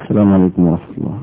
السلام عليكم ورحمة الله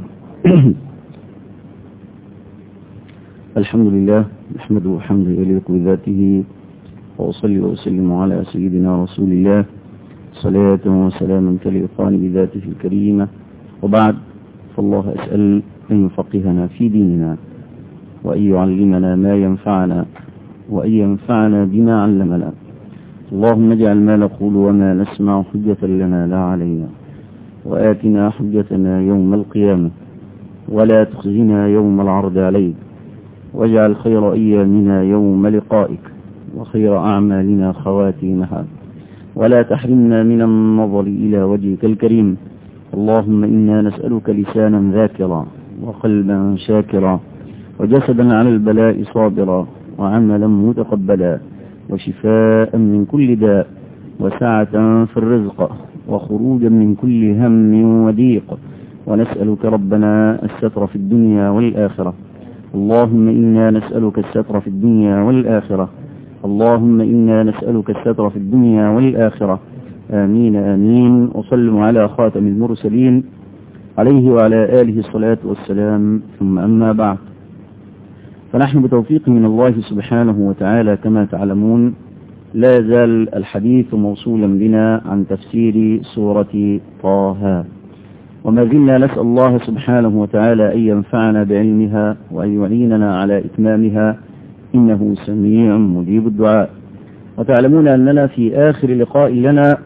الحمد لله نحمده حمدا يليق بذاته وأصلي وأسلم على سيدنا رسول الله صلاة وسلاما تليقان بذاته الكريمة وبعد فالله أسأل أن يفقهنا في ديننا وأن يعلمنا ما ينفعنا وأن ينفعنا بما علمنا اللهم اجعل ما نقول وما نسمع حجة لنا لا علينا وآتنا حجتنا يوم القيامة ولا تخزنا يوم العرض عليك واجعل خير أيامنا يوم لقائك وخير أعمالنا خواتيمها ولا تحرمنا من النظر إلى وجهك الكريم اللهم إنا نسألك لسانا ذاكرا وقلبا شاكرا وجسدا على البلاء صابرا وعملا متقبلا وشفاء من كل داء وسعة في الرزق وخروجا من كل هم وضيق ونسألك ربنا الستر في الدنيا والآخرة اللهم إنا نسألك الستر في الدنيا والآخرة اللهم إنا نسألك الستر في الدنيا والآخرة آمين آمين وسلم على خاتم المرسلين عليه وعلى آله الصلاة والسلام ثم أما بعد فنحن بتوفيق من الله سبحانه وتعالى كما تعلمون لا يزال الحديث موصولا بنا عن تفسير سورة طه وما زلنا نسأل الله سبحانه وتعالى أن ينفعنا بعلمها وأن يعيننا على إتمامها إنه سميع مجيب الدعاء وتعلمون أننا في آخر لقاء لنا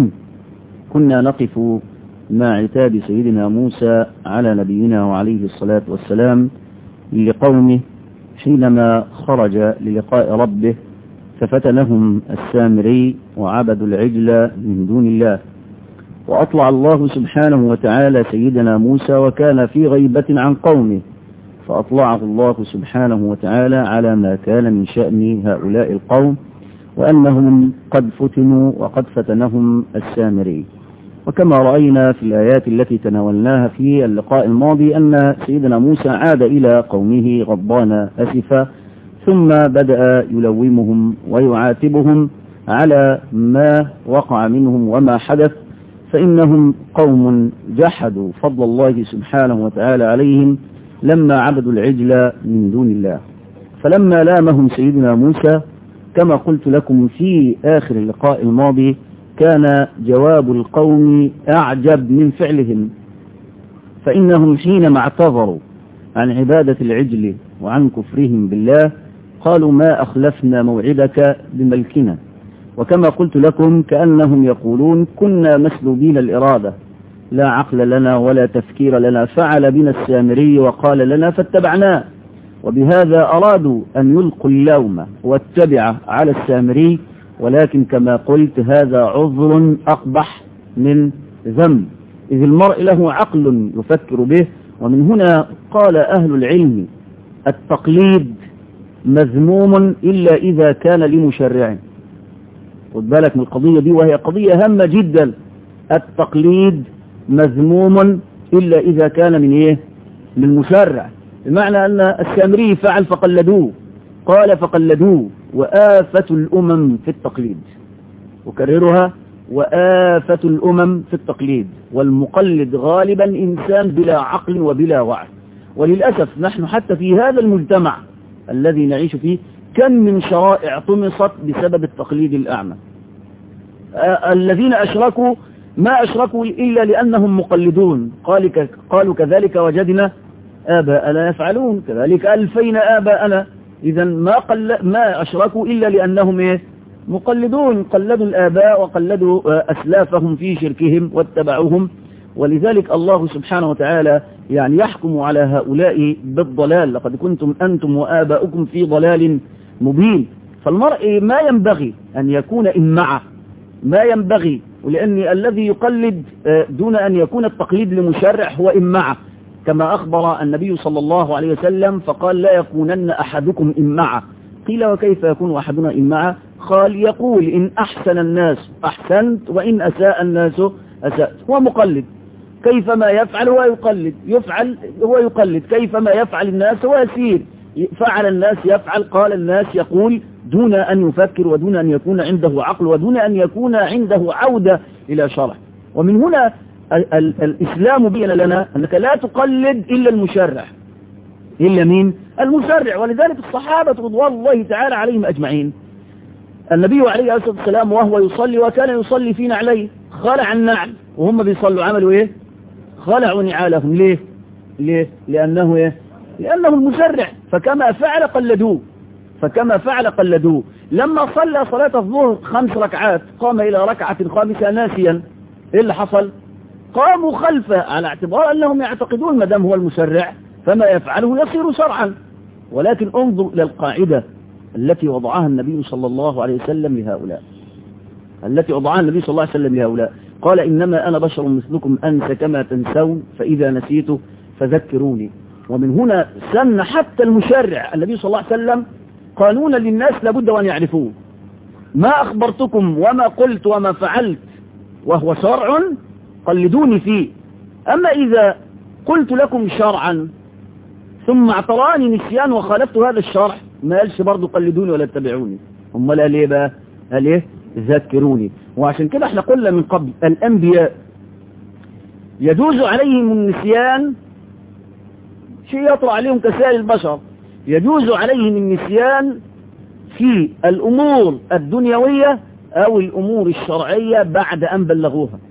كنا نقف مع عتاب سيدنا موسى على نبينا وعليه الصلاة والسلام لقومه حينما خرج للقاء ربه ففتنهم السامري وعبدوا العجل من دون الله وأطلع الله سبحانه وتعالى سيدنا موسى وكان في غيبة عن قومه فأطلعه الله سبحانه وتعالى على ما كان من شأن هؤلاء القوم وأنهم قد فتنوا وقد فتنهم السامري وكما رأينا في الآيات التي تناولناها في اللقاء الماضي أن سيدنا موسى عاد إلى قومه غضبان أسفا ثم بدأ يلومهم ويعاتبهم على ما وقع منهم وما حدث فإنهم قوم جحدوا فضل الله سبحانه وتعالى عليهم لما عبدوا العجل من دون الله فلما لامهم سيدنا موسى كما قلت لكم في آخر اللقاء الماضي كان جواب القوم أعجب من فعلهم فإنهم حينما اعتذروا عن عبادة العجل وعن كفرهم بالله قالوا ما أخلفنا موعدك بملكنا وكما قلت لكم كأنهم يقولون كنا مسلوبين الإرادة لا عقل لنا ولا تفكير لنا فعل بنا السامري وقال لنا فاتبعناه وبهذا أرادوا أن يلقوا اللوم واتبع على السامري ولكن كما قلت هذا عذر أقبح من ذنب إذ المرء له عقل يفكر به ومن هنا قال أهل العلم التقليد مذموم إلا إذا كان لمشرع خد بالك من القضية دي وهي قضية هامة جدا التقليد مذموم إلا إذا كان من إيه من مشرع بمعنى أن السامري فعل فقلدوه قال فقلدوه وآفة الأمم في التقليد أكررها وآفة الأمم في التقليد والمقلد غالبا إنسان بلا عقل وبلا وعي وللأسف نحن حتى في هذا المجتمع الذي نعيش فيه كم من شرائع طمست بسبب التقليد الأعمى الذين أشركوا ما أشركوا إلا لأنهم مقلدون قالوا كذلك وجدنا آباءنا يفعلون كذلك ألفين آباءنا إذا ما, قل ما أشركوا إلا لأنهم إيه؟ مقلدون قلدوا الآباء وقلدوا أسلافهم في شركهم واتبعوهم ولذلك الله سبحانه وتعالى يعني يحكم على هؤلاء بالضلال لقد كنتم أنتم وآباؤكم في ضلال مبين فالمرء ما ينبغي أن يكون إمعة ما ينبغي ولأن الذي يقلد دون أن يكون التقليد لمشرع هو إمعة كما أخبر النبي صلى الله عليه وسلم فقال لا يكونن أحدكم إمعة قيل وكيف يكون أحدنا إمعة قال يقول إن أحسن الناس أحسنت وإن أساء الناس أسأت هو مقلد كيفما يفعل هو يقلد يفعل هو يقلد كيفما يفعل الناس هو يسير فعل الناس يفعل قال الناس يقول دون أن يفكر ودون أن يكون عنده عقل ودون أن يكون عنده عودة إلى شرع ومن هنا ال ال الإسلام بين لنا أنك لا تقلد إلا المشرع إلا مين المشرع ولذلك الصحابة رضوان الله تعالى عليهم أجمعين النبي عليه الصلاة والسلام وهو يصلي وكان يصلي في نعليه خلع النعل وهم بيصلوا عملوا ايه خلعوا نعالهم ليه ليه لأنه ايه لأنه المشرع فكما فعل قلدوه فكما فعل قلدوه لما صلى صلاة الظهر خمس ركعات قام إلى ركعة خامسة ناسيا ايه اللي حصل قاموا خلفه على اعتبار أنهم يعتقدون ما دام هو المشرع فما يفعله يصير شرعا ولكن انظر إلى القاعدة التي وضعها النبي صلى الله عليه وسلم لهؤلاء التي وضعها النبي صلى الله عليه وسلم لهؤلاء قال إنما أنا بشر مثلكم أنسى كما تنسون فإذا نسيت فذكروني ومن هنا سن حتى المشرع النبي صلى الله عليه وسلم قانونا للناس لابد أن يعرفوه ما أخبرتكم وما قلت وما فعلت وهو شرع قلدوني فيه أما إذا قلت لكم شرعا ثم اعتراني نسيان وخالفت هذا الشرع ما قالش برضه قلدوني ولا اتبعوني امال قال ايه بقى قال ايه ذكروني وعشان كده احنا قلنا من قبل الانبياء يجوز عليهم النسيان شيء يطرأ عليهم كسائر البشر يجوز عليهم النسيان في الامور الدنيوية او الامور الشرعية بعد ان بلغوها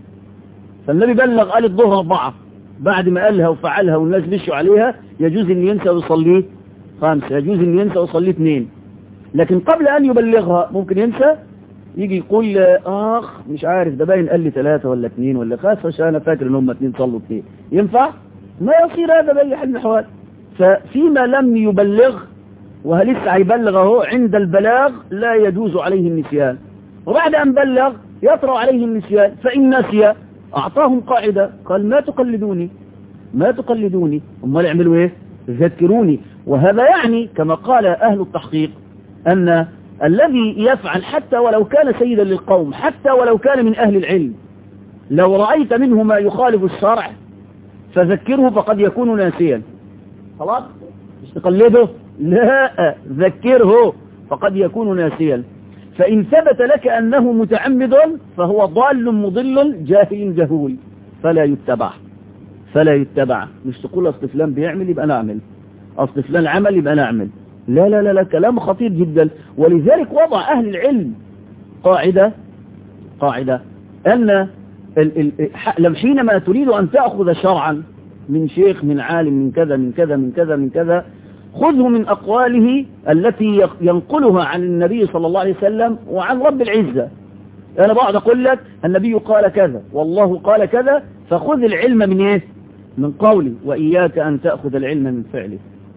فالنبي بلغ قال الظهر اربعة بعد ما قالها وفعلها والناس مشوا عليها يجوز ان ينسى ويصليه خمسة يجوز ان ينسى ويصليه اثنين لكن قبل ان يبلغها ممكن ينسى يجي يقول اخ مش عارف ده باين قال لي ثلاثة ولا اثنين ولا خمسة عشان انا فاكر ان هم اثنين صلوا اثنين ينفع ما يصير هذا باي حال من الاحوال ففيما لم يبلغ وهلسه هيبلغ اهو عند البلاغ لا يجوز عليه النسيان وبعد ان بلغ يطرأ عليه النسيان فإن نسي أعطاهم قاعدة قال ما تقلدوني ما تقلدوني امال يعملوا ايه ذكروني وهذا يعني كما قال أهل التحقيق أن الذي يفعل حتى ولو كان سيدا للقوم حتى ولو كان من أهل العلم لو رأيت منه ما يخالف الشرع فذكره فقد يكون ناسيا خلاص مش تقلده لا ذكره فقد يكون ناسيا فإن ثبت لك أنه متعمد فهو ضال مضل جاهل جهول فلا يتبع فلا يتبع مش تقول أصل فلان بيعمل يبقى نعمل أصل فلان عمل يبقى نعمل لا لا لا لا كلام خطير جدا ولذلك وضع أهل العلم قاعدة قاعدة أن ال ال حينما تريد أن تأخذ شرعا من شيخ من عالم من كذا من كذا من كذا من كذا خذه من أقواله التي ينقلها عن النبي صلى الله عليه وسلم وعن رب العزة أنا بعد أقول لك النبي قال كذا والله قال كذا فخذ العلم من إيه من قولي وإياك أن تأخذ العلم من فعله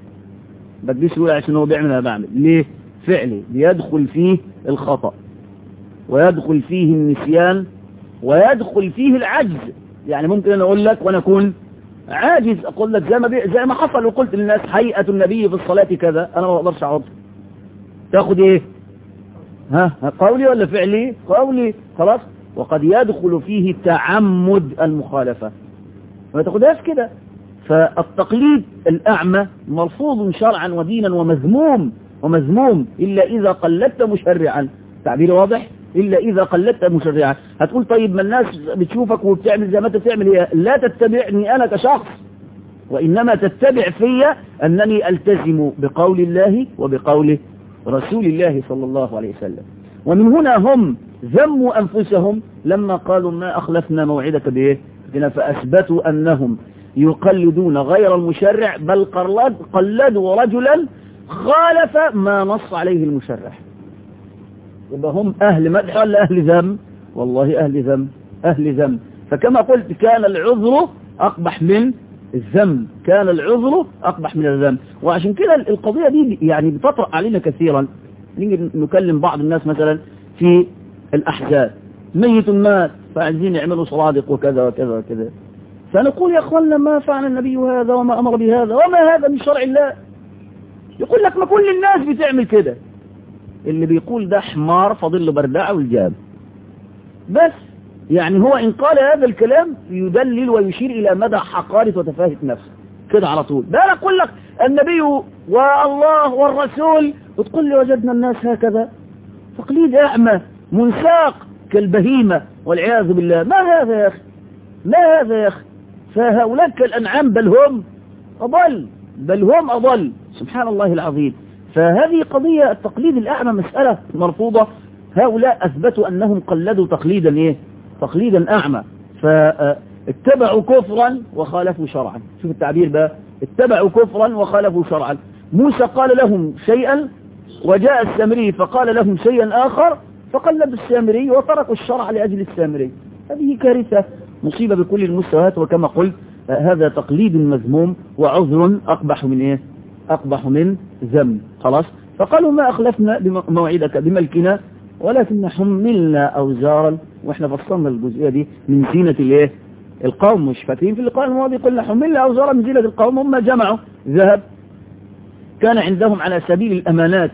بديش يقول عشان هو بيعمل أنا بعمل ليه فعلي بيدخل فيه الخطأ ويدخل فيه النسيان ويدخل فيه العجز يعني ممكن أنا أقول لك وأنا أكون عاجز أقول لك زي ما, بي... زي ما حصل وقلت للناس هيئة النبي في الصلاة كذا أنا ما أقدرش أعرض تاخد إيه ها قولي ولا فعلي قولي خلاص وقد يدخل فيه تعمد المخالفة ما تاخدهاش كده فالتقليد الأعمى مرفوض شرعا ودينا ومذموم ومذموم إلا إذا قلدت مشرعا تعبير واضح إلا إذا قلدت مشرعا هتقول طيب ما الناس بتشوفك وبتعمل زي ما انت بتعمل هي لا تتبعني أنا كشخص وإنما تتبع في أنني ألتزم بقول الله وبقول رسول الله صلى الله عليه وسلم ومن هنا هم ذموا أنفسهم لما قالوا ما أخلفنا موعدك بإيه فأثبتوا أنهم يقلدون غير المشرع بل قلد قلدوا رجلا خالف ما نص عليه المشرع يبقى هم أهل مدح ولا أهل ذم والله أهل ذم أهل ذم فكما قلت كان العذر أقبح من الذم كان العذر أقبح من الذم وعشان كده القضية دي يعني بتطرأ علينا كثيرا نيجي نكلم بعض الناس مثلا في الأحزاب ميت مات فعايزين يعملوا صرادق وكذا وكذا وكذا فنقول يا أخوانا ما فعل النبي هذا وما أمر بهذا وما هذا من شرع الله يقول لك ما كل الناس بتعمل كده اللي بيقول ده حمار فضل برداعه والجاب بس يعني هو إن قال هذا الكلام يدلل ويشير إلى مدى حقارة وتفاهة نفسه كده على طول ده أنا أقول لك النبي والله والرسول وتقول لي وجدنا الناس هكذا تقليد أعمى منساق كالبهيمة والعياذ بالله ما هذا يا أخي ما هذا يا أخي فهؤلاء كالأنعام بل هم أضل بل هم أضل سبحان الله العظيم فهذه قضية التقليد الأعمى مسألة مرفوضة هؤلاء أثبتوا أنهم قلدوا تقليدا إيه تقليدا أعمى فاتبعوا كفرا وخالفوا شرعا شوف التعبير بقى اتبعوا كفرا وخالفوا شرعا موسى قال لهم شيئا وجاء السامري فقال لهم شيئا آخر فقلدوا السامري وتركوا الشرع لأجل السامري هذه كارثة مصيبة بكل المستويات وكما قلت هذا تقليد مذموم وعذر أقبح من إيه أقبح من ذنب خلاص فقالوا ما أخلفنا بموعدك بملكنا ولكن حملنا أوزارا وإحنا فصلنا الجزئية دي من زينة الإيه القوم مش فاكرين في اللقاء الماضي قلنا حملنا أوزارا من زينة القوم هم جمعوا ذهب كان عندهم على سبيل الأمانات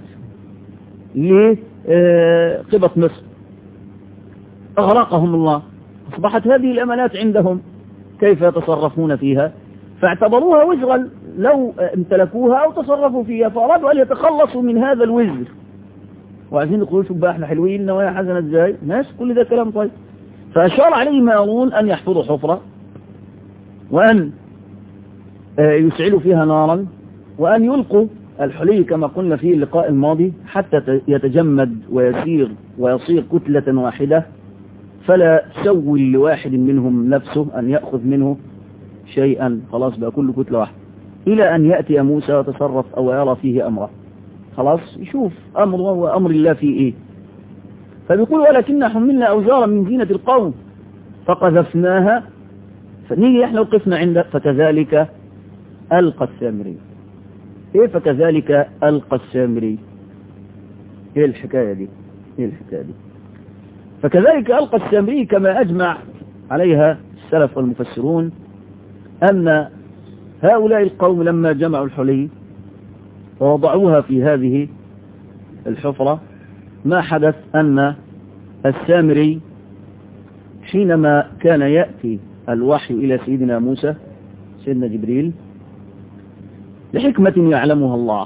لقبط مصر أغرقهم الله أصبحت هذه الأمانات عندهم كيف يتصرفون فيها فاعتبروها وزرا لو امتلكوها أو تصرفوا فيها فأرادوا أن يتخلصوا من هذا الوزر وعايزين يقولوا شوف بقى احنا حلوين نوايا حسنة ازاي ناس كل ده كلام طيب فأشار عليهم هارون أن يحفروا حفرة وأن يسعلوا فيها نارا وأن يلقوا الحلي كما قلنا في اللقاء الماضي حتى يتجمد ويسير ويصير كتلة واحدة فلا سول لواحد منهم نفسه أن يأخذ منه شيئا خلاص بقى كل كتلة واحدة إلى أن يأتي موسى وتصرف أو يرى فيه أمره خلاص يشوف أمره وأمر الله فيه إيه فبيقول ولكن حملنا أوزارا من زينة القوم فقذفناها فنيجي احنا وقفنا عند فكذلك ألقى السامري ايه فكذلك ألقى السامري ايه الحكاية دي ايه الحكاية دي فكذلك ألقى السامري كما أجمع عليها السلف والمفسرون أن هؤلاء القوم لما جمعوا الحلي ووضعوها في هذه الحفرة ما حدث أن السامري حينما كان يأتي الوحي إلى سيدنا موسى سيدنا جبريل لحكمة يعلمها الله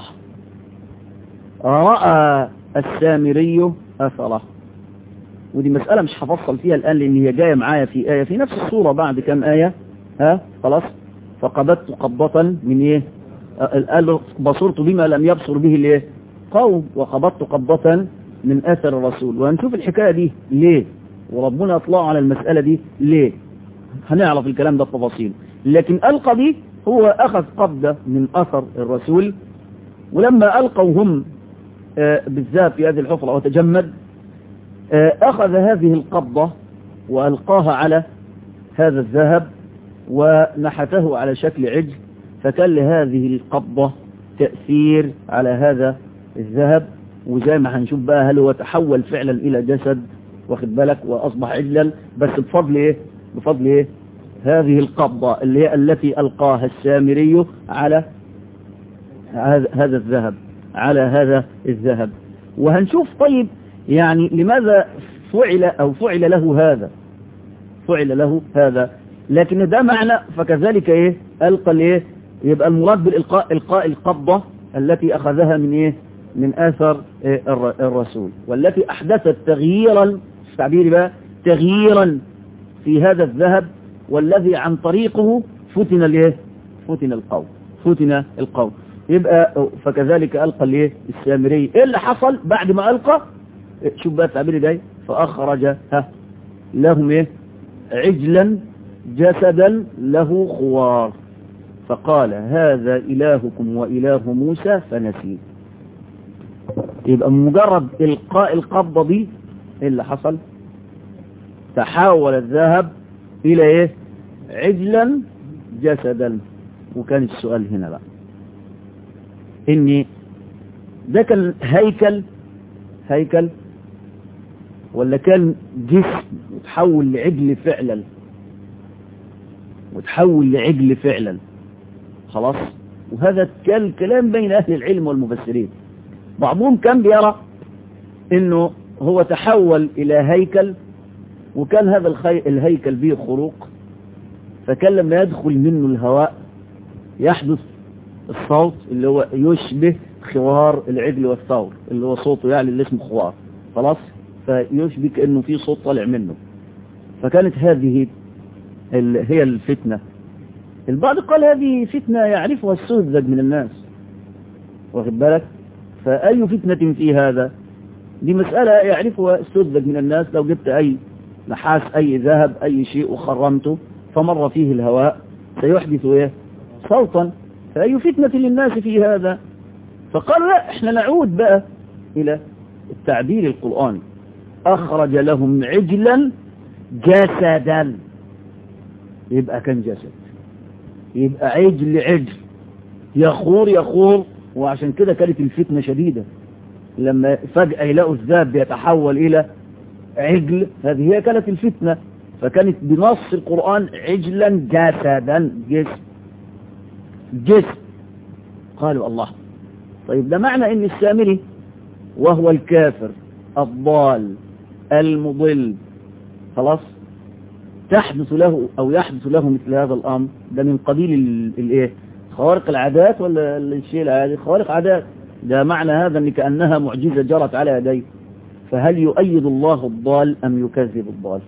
رأى السامري أثره ودي مسألة مش هفصل فيها الآن لأن هي جاية معايا في آية في نفس الصورة بعد كم آية ها خلاص فقبضت قبضة من ايه قال بصرت بما لم يبصر به الايه قوم وقبضت قبضة من اثر الرسول وهنشوف الحكاية دي ليه وربنا اطلع على المسألة دي ليه هنعرف الكلام ده التفاصيل لكن ألقى دي هو أخذ قبضة من أثر الرسول ولما ألقوا هم آه بالذات في هذه الحفرة وتجمد آه أخذ هذه القبضة وألقاها على هذا الذهب ونحته على شكل عجل فكان لهذه القبضة تأثير على هذا الذهب وزي ما هنشوف بقى هل هو تحول فعلا إلى جسد واخد بالك وأصبح عجلا بس بفضل إيه بفضل إيه هذه القبضة اللي هي التي ألقاها السامري على هذا الذهب على هذا الذهب وهنشوف طيب يعني لماذا فعل أو فعل له هذا فعل له هذا لكن ده معنى فكذلك ايه ألقى الايه يبقى المراد بالإلقاء إلقاء القبضة التي أخذها من ايه من آثر إيه الرسول والتي أحدثت تغييرا تعبيري بقى تغييرا في هذا الذهب والذي عن طريقه فتن الايه فتن القوم فتن القوم يبقى فكذلك ألقى الايه السامري ايه اللي حصل بعد ما ألقى شوف بقى التعبير جاي فأخرج ها لهم ايه عجلا جسدا له خوار فقال هذا إلهكم وإله موسى فنسيه يبقى مجرد إلقاء القبضة دي إيه اللي حصل تحول الذهب إلى إيه عجلا جسدا وكان السؤال هنا بقى إني ده كان هيكل هيكل ولا كان جسم وتحول لعجل فعلا وتحول لعجل فعلا خلاص وهذا كان كلام بين أهل العلم والمفسرين بعضهم كان بيرى انه هو تحول الى هيكل وكان هذا الخي... الهيكل به خروق فكان لما يدخل منه الهواء يحدث الصوت اللي هو يشبه خوار العجل والثور اللي هو صوته يعني اللي اسمه خوار خلاص فيشبه كأنه في صوت طالع منه فكانت هذه هي الفتنة البعض قال هذه فتنة يعرفها السذج من الناس واخد بالك فأي فتنة في هذا دي مسألة يعرفها السذج من الناس لو جبت أي نحاس أي ذهب أي شيء وخرمته فمر فيه الهواء سيحدث إيه صوتا فأي فتنة للناس في هذا فقال لا احنا نعود بقى إلى التعبير القرآني أخرج لهم عجلا جسدا يبقى كان جسد يبقى عجل عجل يخور يخور وعشان كده كانت الفتنة شديدة لما فجأة يلاقوا الذهب يتحول إلى عجل هذه هي كانت الفتنة فكانت بنص القرآن عجلا جسدا جسم جسم قالوا الله طيب ده معنى ان السامري وهو الكافر الضال المضل خلاص تحدث له او يحدث له مثل هذا الامر ده من قبيل الايه خوارق العادات ولا الشيء العادي خوارق عادات ده معنى هذا ان كأنها معجزة جرت على يديه فهل يؤيد الله الضال ام يكذب الضال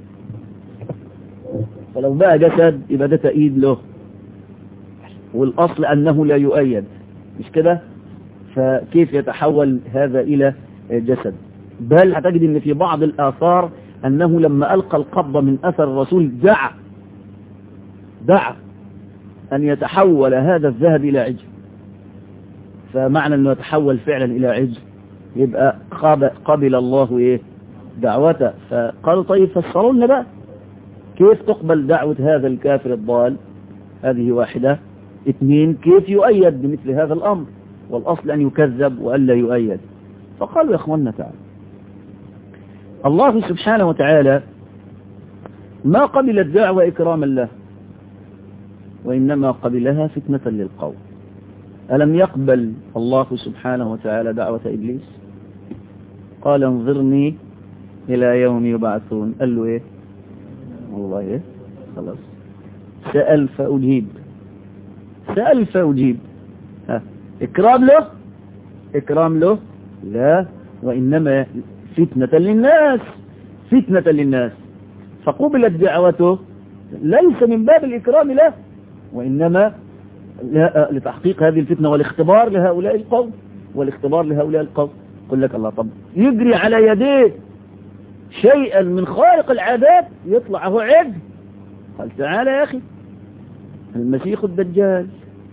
فلو بقى جسد يبقى ده تأييد له والاصل انه لا يؤيد مش كده فكيف يتحول هذا إلى جسد بل هتجد ان في بعض الآثار أنه لما ألقى القبضة من أثر الرسول دعا دعا أن يتحول هذا الذهب إلى عجل فمعنى أنه يتحول فعلا إلى عجل يبقى قبل الله إيه دعوته فقالوا طيب فسروا لنا بقى كيف تقبل دعوة هذا الكافر الضال هذه واحدة اثنين كيف يؤيد بمثل هذا الأمر والأصل أن يكذب وألا يؤيد فقالوا يا أخوانا تعالى الله سبحانه وتعالى ما قبل الدعوة إكراما له وإنما قبلها فتنة للقوم ألم يقبل الله سبحانه وتعالى دعوة إبليس قال انظرني إلى يوم يبعثون قال له إيه والله إيه خلاص سأل فأجيب سأل فأجيب ها إكرام له إكرام له لا وإنما فتنة للناس فتنة للناس فقبلت دعوته ليس من باب الإكرام له وإنما لتحقيق هذه الفتنة والاختبار لهؤلاء القوم والاختبار لهؤلاء القوم قل لك الله طب يجري على يديه شيئا من خارق العادات يطلع هو عبد قال تعالى يا أخي المسيح الدجال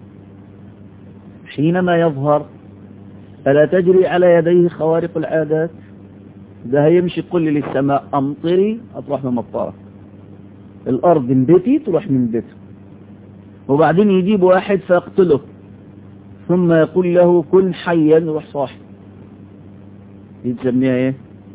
حينما يظهر ألا تجري على يديه خوارق العادات ده هيمشي كل للسماء أمطري أتروح من مطارة الأرض من بيتي تروح من بيته وبعدين يجيب واحد فيقتله ثم يقول له كن حيا يروح صاحي دي تسميها ايه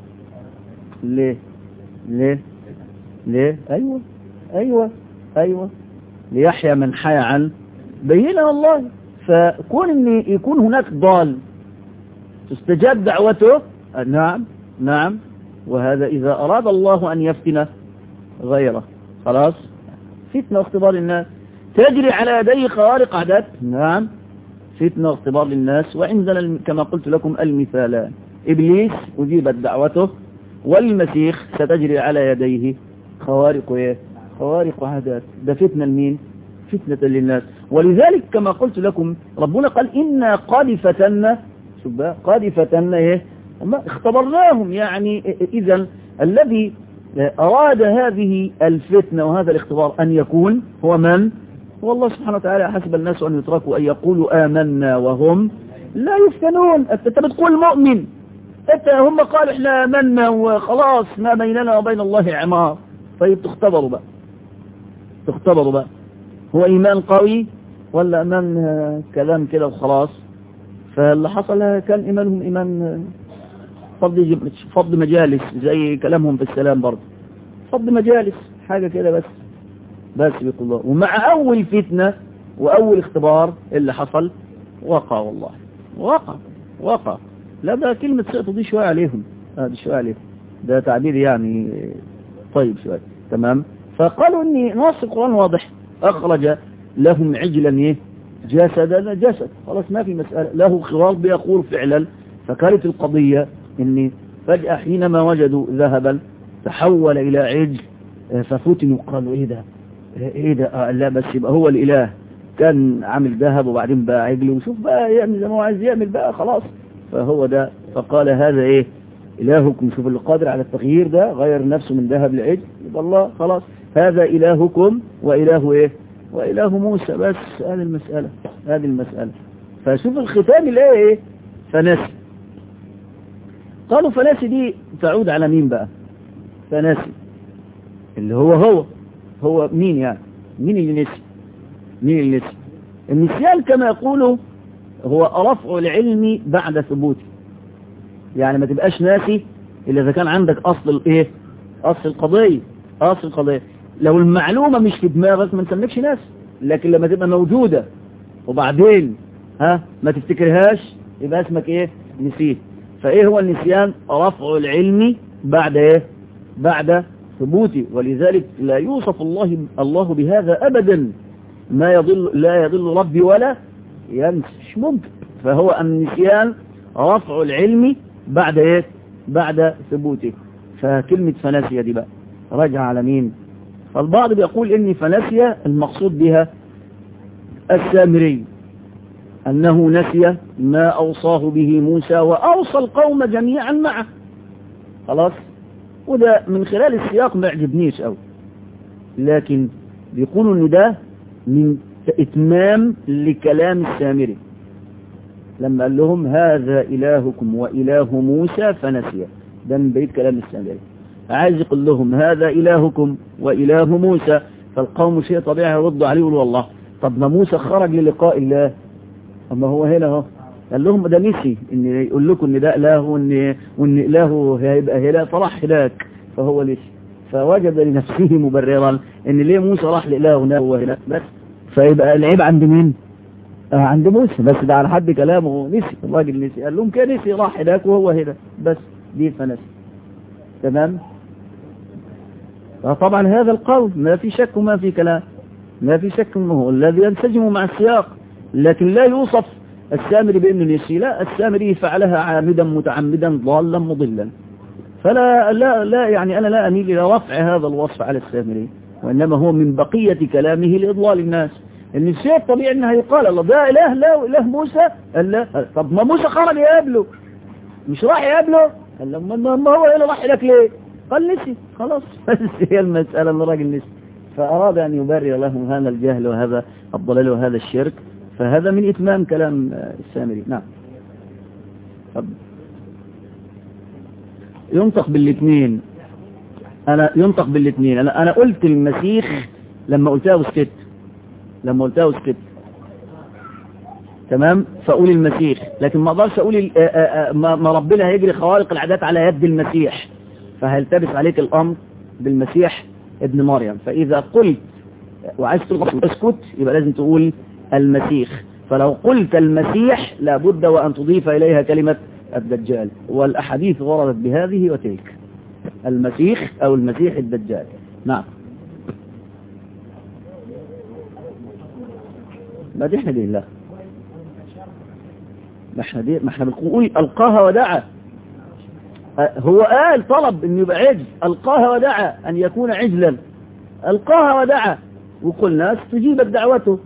ليه ليه ليه ايوه ايوه ايوه ليحيى من حيا عن بينا والله فكون ان يكون هناك ضال تستجاب دعوته نعم نعم وهذا إذا أراد الله أن يفتن غيره خلاص فتنة واختبار الناس تجري على يديه خوارق عادات نعم فتنة واختبار للناس وعندنا كما قلت لكم المثالان إبليس أجيبت دعوته والمسيح ستجري على يديه خوارق ايه خوارق عادات ده فتنة لمين فتنة للناس ولذلك كما قلت لكم ربنا قال إنا قد فتنا شوف بقى قد فتنا ايه اختبرناهم يعني إذا الذي أراد هذه الفتنة وهذا الاختبار أن يكون هو من هو الله سبحانه وتعالى حسب الناس أن يتركوا أن يقولوا آمنا وهم لا يفتنون أنت بتقول مؤمن أنت هم قالوا إحنا آمنا وخلاص ما بيننا وبين الله عمار طيب تختبروا بقى تختبروا بقى هو إيمان قوي ولا إيمان كلام كده وخلاص فاللي حصل كان إيمانهم إيمان فضل فضل مجالس زي كلامهم في السلام برضه فضل مجالس حاجة كده بس بس بيقول الله ومع أول فتنة وأول اختبار اللي حصل وقع والله وقع وقع لا ده كلمة سقطوا دي شوية عليهم آه دي شوية عليهم ده تعبير يعني طيب شوية تمام فقالوا اني نص القرآن واضح اخرج لهم عجلا ايه جسدا جسد خلاص ما في مسألة له خراج بيقول فعلا فكانت القضية ان فجأة حينما وجدوا ذهبا تحول الى عجل ففتنوا قالوا ايه ده ايه ده آه لا بس يبقى هو الاله كان عامل ذهب وبعدين بقى عجل وشوف بقى يعمل زي ما هو عايز يعمل بقى خلاص فهو ده فقال هذا ايه الهكم شوف اللي قادر على التغيير ده غير نفسه من ذهب لعجل يبقى الله خلاص هذا الهكم واله ايه واله موسى بس هذه المسألة هذه المسألة فشوف الختام الايه ايه فنسي قالوا فنسي دي تعود على مين بقى فنسي اللي هو هو هو مين يعني مين اللي نسي مين اللي نسي النسيان كما يقولوا هو رفع العلم بعد ثبوته يعني ما تبقاش ناسي إلا إذا كان عندك أصل الإيه أصل القضية أصل القضية لو المعلومة مش في دماغك ما نسميكش ناس لكن لما تبقى موجودة وبعدين ها ما تفتكرهاش يبقى اسمك إيه نسيت فإيه هو النسيان رفع العلم بعد إيه بعد ثبوته ولذلك لا يوصف الله الله بهذا أبدا ما يضل لا يضل ربي ولا ينسى مش ممكن فهو النسيان رفع العلم بعد ايه بعد ثبوته فكلمة فناسية دي بقى رجع على مين فالبعض بيقول ان فناسية المقصود بها السامري انه نسي ما اوصاه به موسى واوصى القوم جميعا معه خلاص وده من خلال السياق ما يعجبنيش قوي لكن بيقولوا ان ده من اتمام لكلام السامري لما قال لهم هذا إلهكم وإله موسى فنسي ده من بيت كلام السامري عايز يقول لهم هذا إلهكم وإله موسى فالقوم شيء طبيعي يردوا عليه يقولوا والله طب ما موسى خرج للقاء الله أما هو هنا اهو قال لهم ده نسي ان يقول لكم ان ده اله وان وان اله هيبقى هنا فراح هناك فهو نسي فوجد لنفسه مبررا ان ليه موسى راح لاله وهو هناك بس فيبقى العيب عند مين آه عند موسى بس ده على حد كلامه نسي الراجل نسي قال لهم كان نسي راح هناك وهو هنا بس دي فنسي تمام طبعا هذا القول ما في شك وما في كلام ما في شك انه هو الذي ينسجم مع السياق لكن لا يوصف السامري بانه نسي لا السامري فعلها عامدا متعمدا ضالا مضلا فلا لا لا يعني انا لا اميل الى رفع هذا الوصف على السامري وانما هو من بقيه كلامه لاضلال الناس ان الشيء الطبيعي انها يقال الله ده اله لا اله موسى قال لا طب ما موسى خرج يقابله مش راح يقابله قال له ما ما هو هنا راح لك ليه قال نسي خلاص بس هي المسألة ان الراجل نسي فأراد أن يبرر لهم هذا الجهل وهذا الضلال وهذا الشرك فهذا من إتمام كلام السامري نعم طب ينطق بالاثنين أنا ينطق بالاثنين أنا أنا قلت المسيح لما قلتها وسكت لما قلتها وسكت تمام فأقول المسيح لكن ما اقدرش أقول ما ربنا هيجري خوارق العادات على يد المسيح فهيلتبس عليك الأمر بالمسيح ابن مريم فإذا قلت وعايز تلغط اسكت يبقى لازم تقول المسيح فلو قلت المسيح لابد وأن تضيف إليها كلمة الدجال والأحاديث وردت بهذه وتلك المسيح أو المسيح الدجال نعم ما دي احنا دي الله ما احنا دي ما احنا بنقول ألقاها ودعا هو قال طلب انه يبقى عجل ألقاها ودعا أن يكون عجلا ألقاها ودعا وقلنا استجيبت دعوته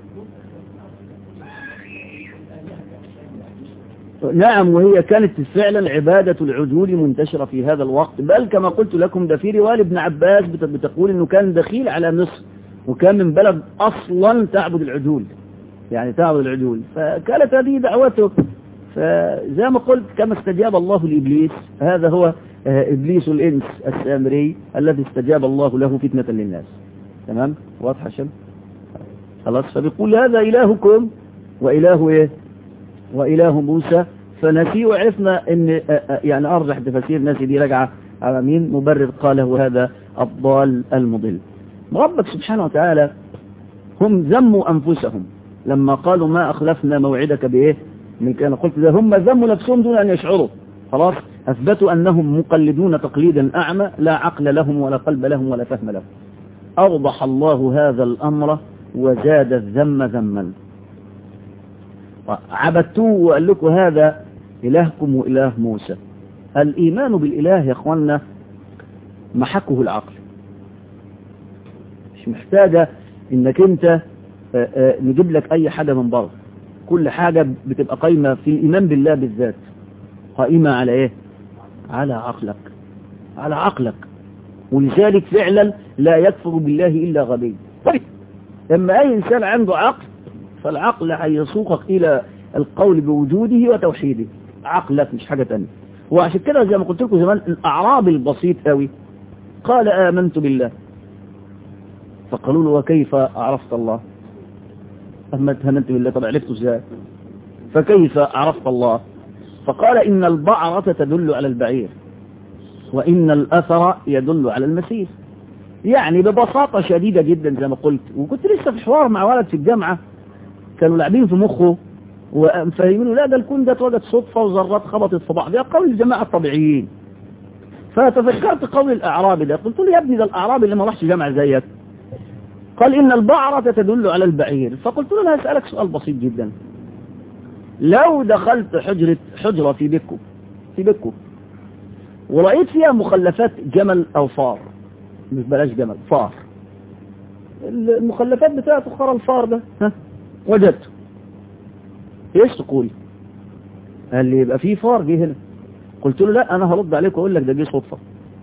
نعم وهي كانت فعلا عبادة العجول منتشرة في هذا الوقت بل كما قلت لكم ده في رواية ابن عباس بتقول انه كان دخيل على مصر وكان من بلد اصلا تعبد العجول يعني تعبد العجول فكانت هذه دعوته فزي ما قلت كما استجاب الله لإبليس هذا هو إبليس الإنس السامري الذي استجاب الله له فتنة للناس تمام واضحة شم خلاص فبيقول هذا إلهكم وإله إيه وإله موسى فنسي وعرفنا ان يعني أرجح تفاسير ناسي دي رجعة على مين مبرر قاله هذا الضال المضل ربك سبحانه وتعالى هم ذموا أنفسهم لما قالوا ما أخلفنا موعدك بإيه من كان قلت ده هم ذموا نفسهم دون أن يشعروا خلاص أثبتوا أنهم مقلدون تقليدا أعمى لا عقل لهم ولا قلب لهم ولا فهم لهم أوضح الله هذا الأمر وزاد الذم ذما عبدتوه وقال لكم هذا إلهكم وإله موسى الإيمان بالإله يا أخوانا محكه العقل مش محتاجة انك انت آآ آآ نجيب لك اي حاجة من بره كل حاجة بتبقى قايمة في الايمان بالله بالذات قائمة على ايه على عقلك على عقلك ولذلك فعلا لا يكفر بالله الا غبي طيب اما اي انسان عنده عقل فالعقل هيسوقك الى القول بوجوده وتوحيده عقلك مش حاجة تانية وعشان كده زي ما قلت لكم زمان الاعراب البسيط قوي قال آمنت بالله فقالوا له وكيف عرفت الله أما آمنت بالله طب عرفته ازاي فكيف عرفت الله فقال إن البعرة تدل على البعير وإن الأثر يدل على المسير يعني ببساطة شديدة جدا زي ما قلت وكنت لسه في حوار مع ولد في الجامعة كانوا لاعبين في مخه وفهمينه لا ده الكون ده اتوجد صدفة وذرات خبطت في بعض قول الجماعة الطبيعيين فتفكرت قول الأعرابي ده قلت له يا ابني ده الأعرابي اللي ما راحش جامعة زيك قال إن البعرة تدل على البعير فقلت له هسألك سؤال بسيط جدا لو دخلت حجرة حجرة في بكو في بكو ورأيت فيها مخلفات جمل أو فار مش بلاش جمل فار المخلفات بتاعته خرى الفار ده ها وجدته ايش تقول قال لي يبقى في فار جه هنا قلت له لا انا هرد عليك واقول لك ده جه صدفه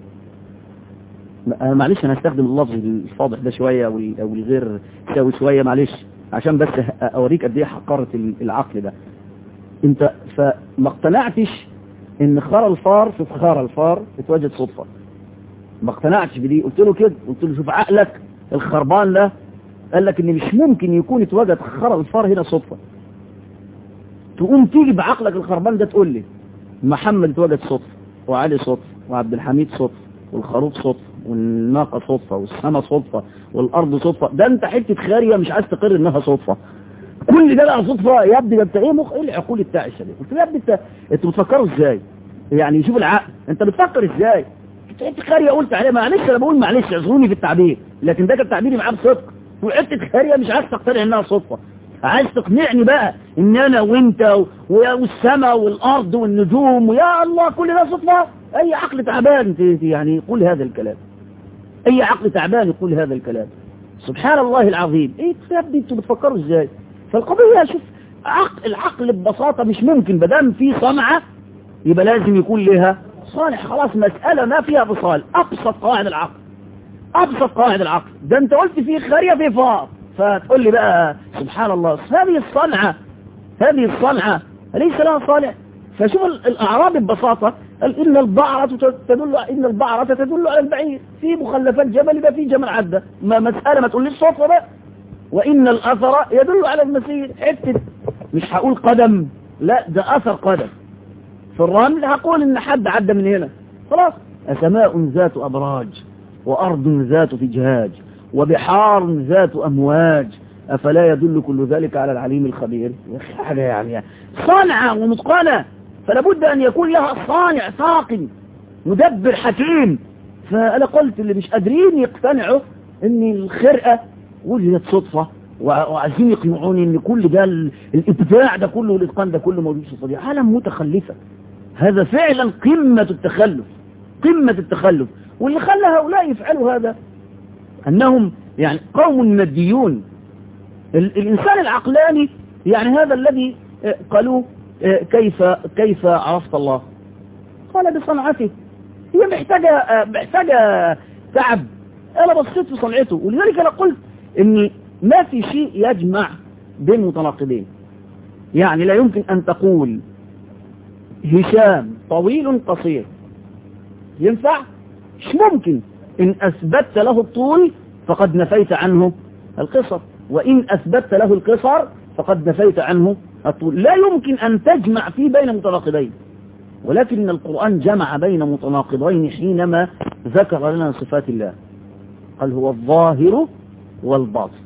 معلش انا هستخدم اللفظ الفاضح ده شويه او الغير ساوي شويه معلش عشان بس اوريك قد ايه حقاره العقل ده انت فما اقتنعتش ان خرى الفار شوف خرى الفار اتوجد صدفه ما اقتنعتش بدي قلت له كده قلت له شوف عقلك الخربان ده قال لك ان مش ممكن يكون اتوجد خرى الفار هنا صدفه تقوم تيجي بعقلك الخربان ده تقول لي محمد اتوجد صدفه وعلي صدفه وعبد الحميد صدفه والخروف صدفه والناقة صدفة والسماء صدفة والأرض صدفة ده أنت حتة خارية مش عايز تقر إنها صدفة كل ده بقى صدفة يا ابني ده أنت إيه مخ إيه العقول بتاع الشباب قلت له يا ابني أنت أنت بتفكروا إزاي يعني شوف العقل أنت بتفكر إزاي حتة خارية قلت عليها معلش أنا بقول معلش اعذروني في التعبير لكن ده كان تعبيري معاه بصدق وحتة خارية مش عايز تقتنع إنها صدفة عايز تقنعني بقى ان انا وانت والسماء والارض والنجوم ويا الله كل ده صدفة اي عقل تعبان يعني يقول هذا الكلام اي عقل تعبان يقول هذا الكلام سبحان الله العظيم ايه يا ابني انتوا بتفكروا ازاي فالقضية شوف عقل العقل ببساطة مش ممكن بدام في صنعة يبقى لازم يكون لها صالح خلاص مسألة ما فيها فصال ابسط قواعد العقل ابسط قواعد العقل ده انت قلت في خارية في فار فتقول لي بقى سبحان الله هذه الصنعة هذه الصنعة ليس لها صالح فشوف الأعراب ببساطة قال إن البعرة تدل إن البعرة تدل على البعير في مخلفات جبل يبقى في جمل عدة ما مسألة ما تقوليش صدفة بقى وإن الأثر يدل على المسير حتة مش هقول قدم لا ده أثر قدم في الرمل هقول إن حد عدى من هنا خلاص أسماء ذات أبراج وأرض ذات فجهاج وبحار ذات أمواج أفلا يدل كل ذلك على العليم الخبير حاجة يعني صانعة ومتقنة فلا بد أن يكون لها صانع ساقي مدبر حكيم فأنا قلت اللي مش قادرين يقتنعوا ان الخرقة وجدت صدفة وعايزين يقنعوني ان كل ده الابداع ده كله والاتقان ده كله موجود في الصديق عالم متخلفة هذا فعلا قمة التخلف قمة التخلف واللي خلى هؤلاء يفعلوا هذا أنهم يعني قوم ماديون الإنسان العقلاني يعني هذا الذي قالوا كيف كيف عرفت الله قال بصنعته هي محتاجة محتاجة تعب أنا بصيت في صنعته ولذلك أنا قلت إن ما في شيء يجمع بين متناقضين يعني لا يمكن أن تقول هشام طويل قصير ينفع مش ممكن إن أثبتت له الطول فقد نفيت عنه القصر وإن أثبتت له القصر فقد نفيت عنه الطول لا يمكن أن تجمع فيه بين متناقضين ولكن القرآن جمع بين متناقضين حينما ذكر لنا صفات الله قال هو الظاهر والباطن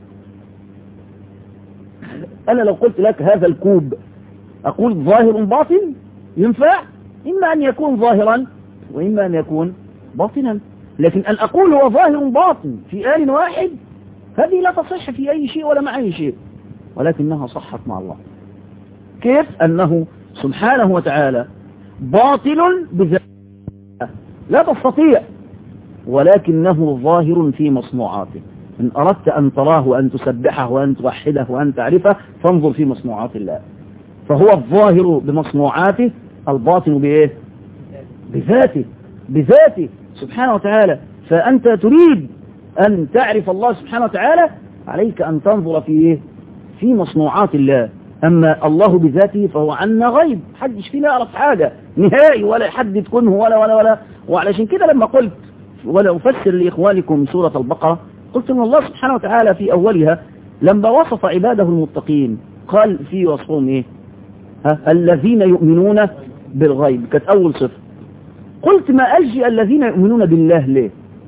أنا لو قلت لك هذا الكوب أقول ظاهر باطن ينفع إما أن يكون ظاهرا وإما أن يكون باطنا لكن أن أقول هو ظاهر باطن في آن واحد هذه لا تصح في أي شيء ولا مع أي شيء ولكنها صحت مع الله كيف أنه سبحانه وتعالى باطل بذاته لا تستطيع ولكنه ظاهر في مصنوعاته إن أردت أن تراه وأن تسبحه وأن توحده وأن تعرفه فانظر في مصنوعات الله فهو الظاهر بمصنوعاته الباطن بإيه بذاته بذاته سبحانه وتعالى فأنت تريد أن تعرف الله سبحانه وتعالى عليك أن تنظر في إيه في مصنوعات الله أما الله بذاته فهو عنا غيب حدش فينا يعرف حاجة نهائي ولا حد تكونه ولا ولا ولا وعلشان كده لما قلت ولا أفسر لإخوانكم سورة البقرة قلت أن الله سبحانه وتعالى في أولها لما وصف عباده المتقين قال في وصفهم إيه ها الذين يؤمنون بالغيب كانت أول صفة قلت ما أجي الذين يؤمنون بالله ليه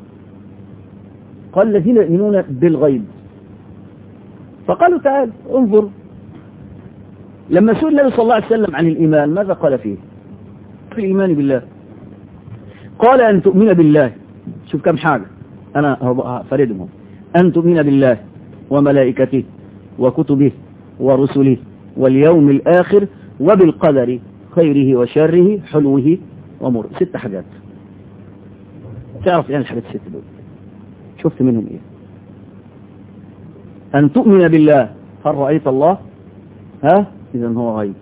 قال الذين يؤمنون بالغيب فقالوا تعال انظر لما سئل النبي صلى الله عليه وسلم عن الإيمان ماذا قال فيه في الإيمان بالله قال أن تؤمن بالله شوف كم حاجة أنا هفردهم أن تؤمن بالله وملائكته وكتبه ورسله واليوم الآخر وبالقدر خيره وشره حلوه ومر ست حاجات تعرف يعني الحاجات الست دول شفت منهم ايه أن تؤمن بالله هل رأيت الله ها إذا هو غيب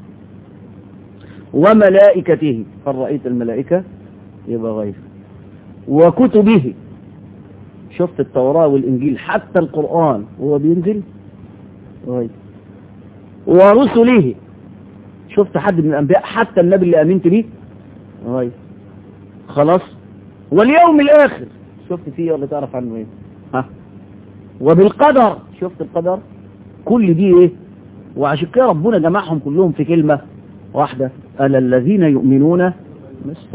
وملائكته هل رأيت الملائكة يبقى غيب وكتبه شفت التوراة والإنجيل حتى القرآن وهو بينزل غيب ورسله شفت حد من الأنبياء حتى النبي اللي أمنت به غيب خلاص واليوم الآخر شفت فيه ولا تعرف عنه ايه ها وبالقدر شفت القدر كل دي ايه وعشان كده ربنا جمعهم كلهم في كلمة واحدة ألا الذين يؤمنون بس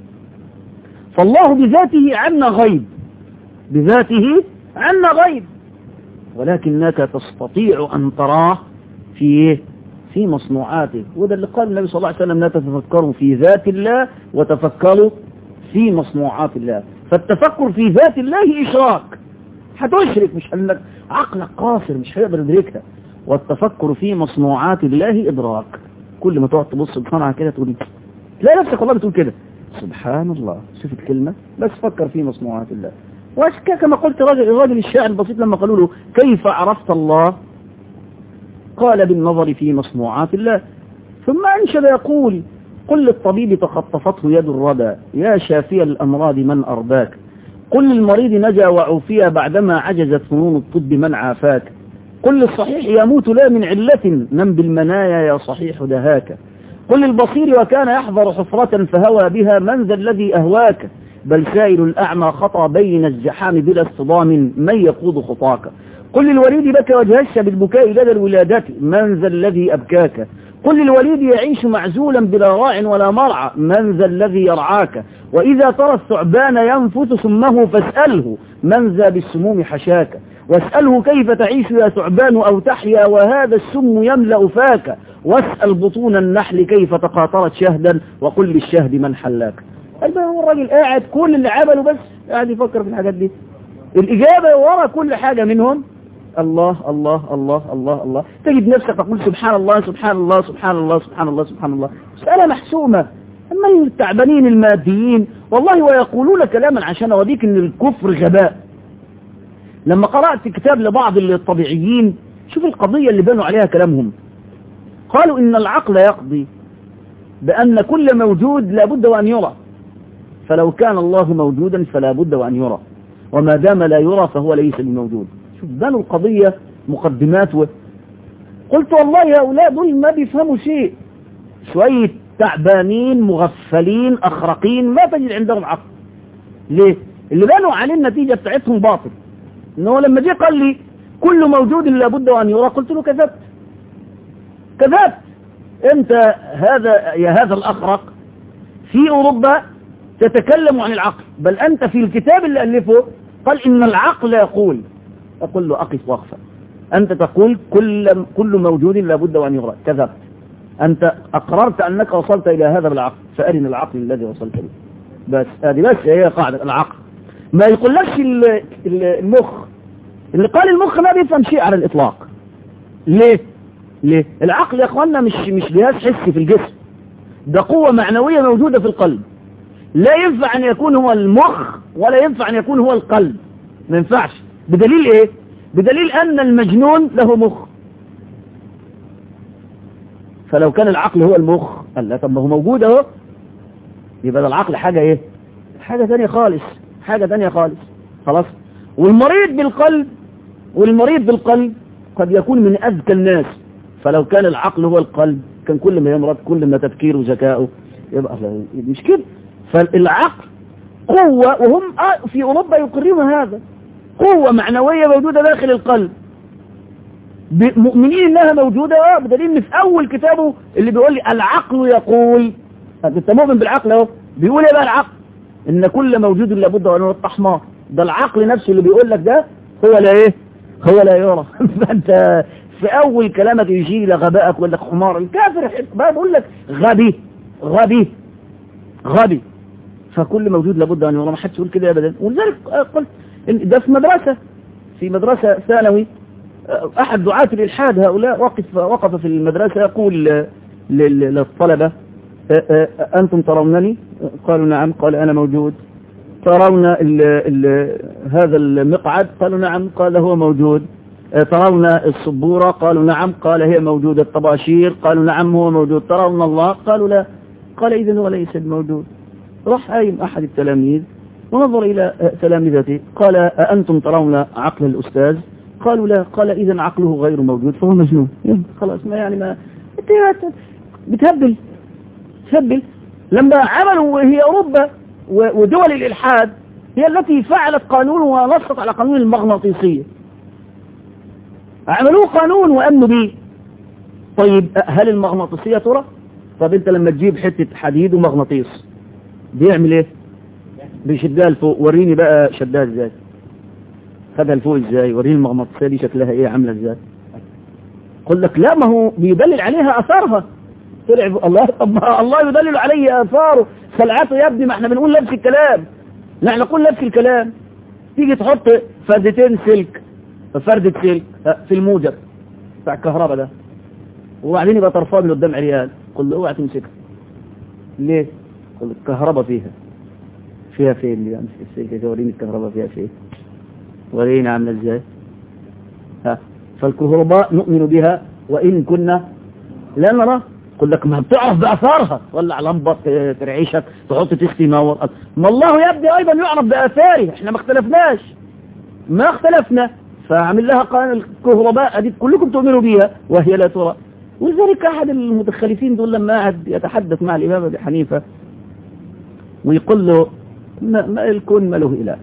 فالله بذاته عنا غيب بذاته عنا غيب ولكنك تستطيع أن تراه في ايه في مصنوعاته وده اللي قال النبي صلى الله عليه وسلم لا تتفكروا في ذات الله وتفكروا في مصنوعات الله فالتفكر في ذات الله إشراك هتشرك مش انك عقلك قاصر مش هيقدر يدركها والتفكر في مصنوعات الله إدراك كل ما تقعد تبص بسرعة كده تقول تلاقي نفسك والله بتقول كده سبحان الله شوف الكلمة بس فكر في مصنوعات الله واشكا كما قلت راجل الراجل الشاعر البسيط لما قالوا له كيف عرفت الله قال بالنظر في مصنوعات الله ثم أنشد يقول قل للطبيب تخطفته يد الردى يا شافي الأمراض من أرباك قل للمريض نجا وعوفي بعدما عجزت فنون الطب من عافاك قل للصحيح يموت لا من علة نم بالمنايا يا صحيح دهاك قل للبصير وكان يحضر حفرة فهوى بها من ذا الذي أهواك بل سائل الأعمى خطى بين الزحام بلا اصطدام من يقود خطاك قل للوليد بكى وجهش بالبكاء لدى الولادة من ذا الذي أبكاك قل للوليد يعيش معزولا بلا راع ولا مرعى من ذا الذي يرعاك وإذا ترى الثعبان ينفث سمه فاسأله من ذا بالسموم حشاك واسأله كيف تعيش يا ثعبان أو تحيا وهذا السم يملأ فاك واسأل بطون النحل كيف تقاطرت شهدا وقل للشهد من حلاك قال هو الراجل قاعد كل اللي عمله بس قاعد يفكر في الحاجات دي الإجابة ورا كل حاجة منهم الله الله الله الله الله تجد نفسك تقول سبحان الله سبحان الله سبحان الله سبحان الله سبحان الله مسألة محسومة أما التعبانين الماديين والله ويقولون كلاما عشان أوديك أن الكفر غباء لما قرأت كتاب لبعض الطبيعيين شوف القضية اللي بنوا عليها كلامهم قالوا إن العقل يقضي بأن كل موجود لابد وأن يرى فلو كان الله موجودا فلا بد وأن يرى وما دام لا يرى فهو ليس بموجود شوف بنوا القضية مقدمات و... قلت والله هؤلاء دول ما بيفهموا شيء شوية تعبانين مغفلين أخرقين ما تجد عندهم عقل ليه اللي بنوا عليه النتيجة بتاعتهم باطل انه لما جه قال لي كل موجود لابد وان يرى قلت له كذبت كذبت انت هذا يا هذا الاخرق في اوروبا تتكلم عن العقل بل انت في الكتاب اللي الفه قال ان العقل يقول اقول له اقف وقفا انت تقول كل كل موجود لابد وان يرى كذبت انت اقررت انك وصلت الى هذا بالعقل فارنا العقل الذي وصلت له بس هذه بس هي قاعده العقل ما يقولكش المخ اللي قال المخ ما بيفهم شيء على الإطلاق ليه ليه العقل يا اخوانا مش مش جهاز حسي في الجسم ده قوة معنوية موجودة في القلب لا ينفع ان يكون هو المخ ولا ينفع ان يكون هو القلب ما ينفعش بدليل ايه بدليل أن المجنون له مخ فلو كان العقل هو المخ قال لا طب ما هو موجود اهو يبقى ده العقل حاجة ايه حاجة تانية خالص حاجة تانية خالص خلاص والمريض بالقلب والمريض بالقلب قد يكون من أذكى الناس فلو كان العقل هو القلب كان كل ما يمرض كل ما تفكيره وذكائه يبقى مش كده فالعقل قوة وهم في أوروبا يقرون هذا قوة معنوية موجودة داخل القلب مؤمنين انها موجودة اه بدليل ان في اول كتابه اللي بيقول لي العقل يقول انت مؤمن بالعقل اهو بيقول ايه بقى العقل ان كل موجود لابد ان يرى حمار ده العقل نفسه اللي بيقول لك ده هو لا ايه هو لا يرى فانت في اول كلامك يشير الى غبائك ولا حمار الكافر بقى بيقول لك غبي غبي غبي فكل موجود لابد ان يرى ما حدش يقول كده ابدا ولذلك قلت ده في مدرسة في مدرسة ثانوي أحد دعاة الإلحاد هؤلاء وقف وقف في المدرسة يقول للطلبة أنتم ترونني قالوا نعم قال أنا موجود ترون ال ال هذا المقعد قالوا نعم قال هو موجود ترون الصبورة قالوا نعم قال هي موجودة الطباشير قالوا نعم هو موجود ترون الله قالوا لا قال إذن هو ليس موجود راح قايم أحد التلاميذ ونظر إلى تلامذته قال أأنتم ترون عقل الأستاذ قالوا لا قال إذا عقله غير موجود فهو مجنون خلاص ما يعني ما بتهبل تهبل لما عملوا هي أوروبا ودول الإلحاد هي التي فعلت قانون ونصت على قانون المغناطيسية عملوه قانون وأمنوا به طيب هل المغناطيسية ترى طب انت لما تجيب حتة حديد ومغناطيس بيعمل ايه بيشدها لفوق وريني بقى شدها ازاي خدها لفوق ازاي وريني المغناطيسيه دي شكلها ايه عامله ازاي قل لك لا ما هو بيدلل عليها اثارها طلع الله طب ما الله يدلل عليه اثاره خلعته يا ابني ما احنا بنقول نفس الكلام لا احنا نقول نفس الكلام تيجي تحط فردتين سلك فردة سلك في الموجب بتاع الكهرباء ده وبعدين يبقى طرفان من قدام عريان قل له اوعى تمسكها ليه قل الكهرباء فيها فيها فين دي امسك السلكه وريني الكهرباء فيها فين وريني عامله ازاي ها فالكهرباء نؤمن بها وان كنا لا نرى قل لك ما بتعرف باثارها ولع لمبه ترعيشك تحط تختي نور ما الله يا ابني ايضا يعرف باثاره احنا ما اختلفناش ما اختلفنا فعمل لها قانون الكهرباء دي كلكم تؤمنوا بها وهي لا ترى ولذلك احد المتخلفين دول لما قعد يتحدث مع الامام ابي حنيفه ويقول له ما, ما الكون ما له إله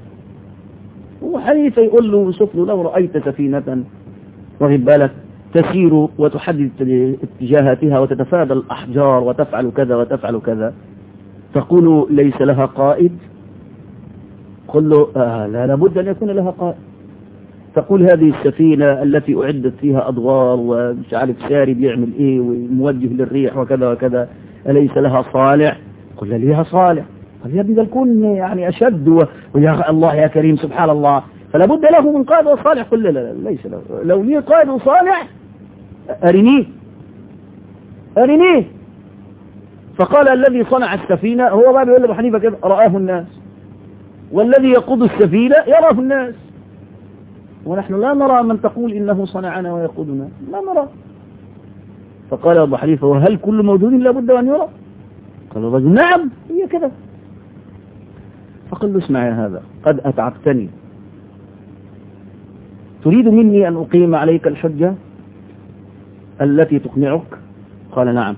وحنيفة يقول له شوف له لو رأيت سفينة واخد بالك تسير وتحدد اتجاهاتها وتتفادى الأحجار وتفعل كذا وتفعل كذا تقول ليس لها قائد قل له آه لا لابد أن يكون لها قائد تقول هذه السفينة التي أعدت فيها أدوار ومش عارف ساري بيعمل إيه وموجه للريح وكذا وكذا أليس لها صالح قل لها صالح قال يا ابني ده الكون يعني أشد و... ويا الله يا كريم سبحان الله فلا بد له من قائد وصالح قل لا لا ليس له لو لي قائد وصالح أرنيه أرنيه فقال الذي صنع السفينة هو بقى بيقول لأبو حنيفة كده رآه الناس والذي يقود السفينة يراه الناس ونحن لا نرى من تقول إنه صنعنا ويقودنا لا نرى فقال أبو حنيفة وهل كل موجود لابد أن يرى قال الرجل نعم هي كده فقال له اسمع يا هذا قد أتعبتني تريد مني أن أقيم عليك الحجة التي تقنعك قال نعم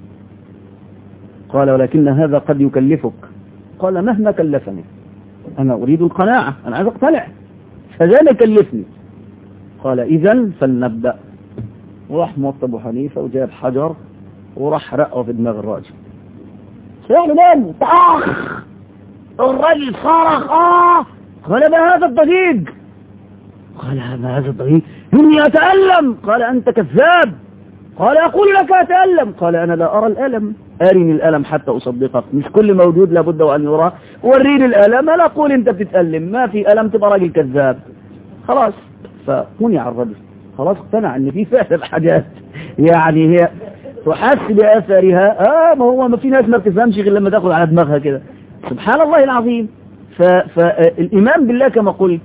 قال ولكن هذا قد يكلفك قال مهما كلفني أنا أريد القناعة أنا عايز أقتنع فذا كلفني قال إذا فلنبدأ وراح موطى أبو حنيفة وجاب حجر وراح رقه في دماغ الراجل سيعمل ايه طخ الراجل صرخ اه قال ما هذا الضجيج قال ما هذا الضجيج اني اتألم قال انت كذاب قال اقول لك اتألم قال انا لا ارى الالم ارني الالم حتى اصدقك مش كل موجود لابد وان يرى وريني الالم انا اقول انت بتتألم ما في الم تبقى راجل كذاب خلاص فمنع الرجل خلاص اقتنع ان في فعلا حاجات يعني هي تحس بأثرها اه ما هو ما في ناس ما بتفهمش غير لما تاخد على دماغها كده سبحان الله العظيم فالإيمان بالله كما قلت